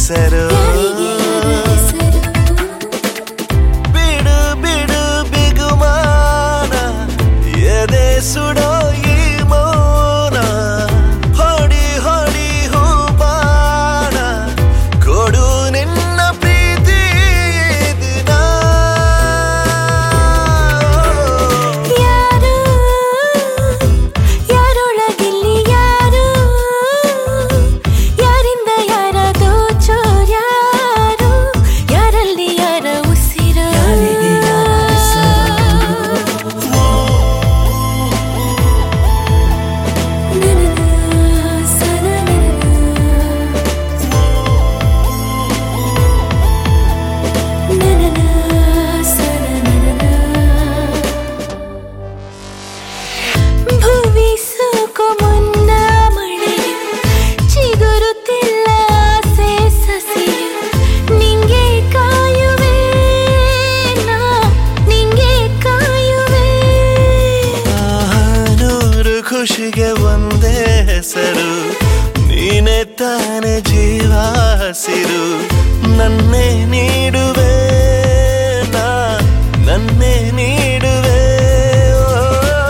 ಹೆಸರು ಯಾರಿಗೆ ಯಾರ ಹೆಸರು ಬಿಡು ಬಿಡು ಬಿಗುಮಾನ ಎದೆ ಸುಡೋ ಈ ಮೌನ ಹೊಡಿ ಹೊಡಿ ಹೂಬಾಣ ಕೊಡು ನಿನ್ನ ಪ್ರೀತಿ ಈ ದಿನ ಯಾರು ಯಾರೊಳಗಿಲ್ಲಿ ಯಾರು ಯಾರಿಂದ ಯಾರ ದೋಚೋರ್ ಯಾರು ಯಾರಲ್ಲಿ ಯಾರ ಉಸಿರು ಯಾರಿಗೆ ಯಾರ ಭುವಿ ಸೋಕೋ ಮುನ್ನ ಮಳೆಯು ಚಿಗುರುತ್ತಿಲ್ಲ ಆಸೆ ಸಸಿಯು ನಿಂಗೆ ಕಾಯುವೆ ನಾ ನಿಂಗೆ ಕಾಯುವೆ ನೂರು ಖುಷಿಗೆ ಒಂದೇ ಹೆಸರು ನೀನೆ ತಾನೆ ಜೀವ ಹಸಿರು ನನ್ನೇ ನೀಡುವೆ ನಾ ನನ್ನೇ ನೀಡುವೆ ಓ.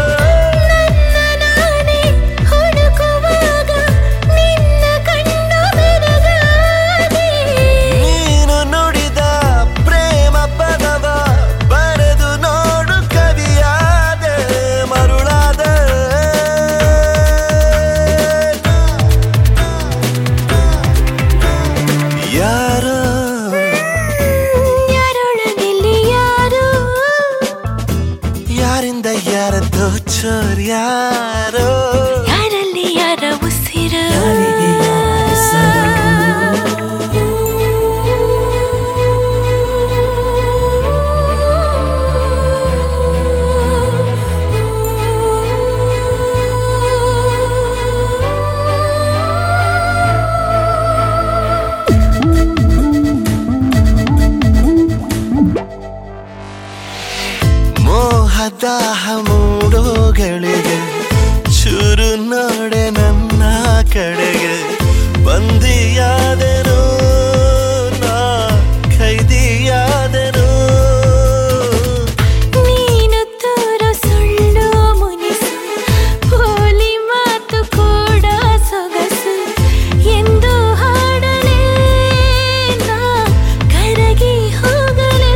ನಾನೇ ಹುಡುಕುವಾಗ ನಿನ್ನ ಕಣ್ಣು ಬೆರಗಾದೆ ನೀನು ನುಡಿದ ಪ್ರೇಮ ಪದವ ಬರೆದು ನೋಡು ಕವಿಯಾದೆ ಮರುಳಾದೆ ಯಾರೋ ಯಾರೊಳಗಿಲ್ಲಿ ಯಾರು ಯಾರಿಂದ ಯಾರ ದೋಚೋರ್ ಯಾರೋ ಯಾರಲ್ಲಿ ಯಾರ ಉಸಿರು ಯಾರಿಗೆ ಯಾರ ಹೆಸರು ಮೋಹದಾಹ ಮೂಡೋಗಳಿಗೆ ಚೂರು ನೋಡೆ ನನ್ನ ಕಡೆಗೆ ಬಂದಿಯಾದೆನು ನಾ ಖೈದಿಯಾದೆನು ನೀನು ತೋರೋ ಸುಳ್ಳು ಮುನಿಸು ಪೋಲಿ ಮಾತು ಕೂಡ ಸೊಗಸು ಎಂದು ಹಾಡಲೇ ನಾ ಕರಗಿ ಹೋಗಲೇ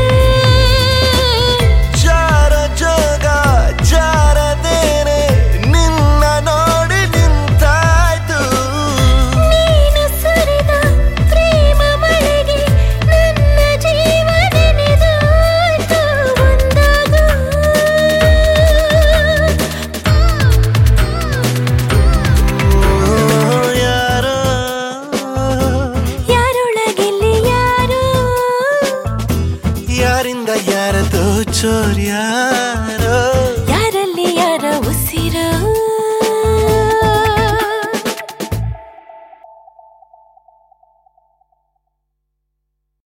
ಜಾರ ಜೋಗ ಜಾರದೇನೆ ನಿನ್ನ ನೋಡಿ ನಿಂತಾಯ್ತು ನೀನು ಸುರಿದ ಪ್ರೇಮ ಮಳೆಗೆ ನನ್ನ ಜೀವ ನೆನೆದಾಯ್ತು ಒಂದಾಗು ಓ, ಯಾರೋ ಯಾರೊಳಗಿಲ್ಲಿ ಯಾರು ಯಾರಿಂದ ಯಾರ ದೋಚೋರ್ ಯಾರೋ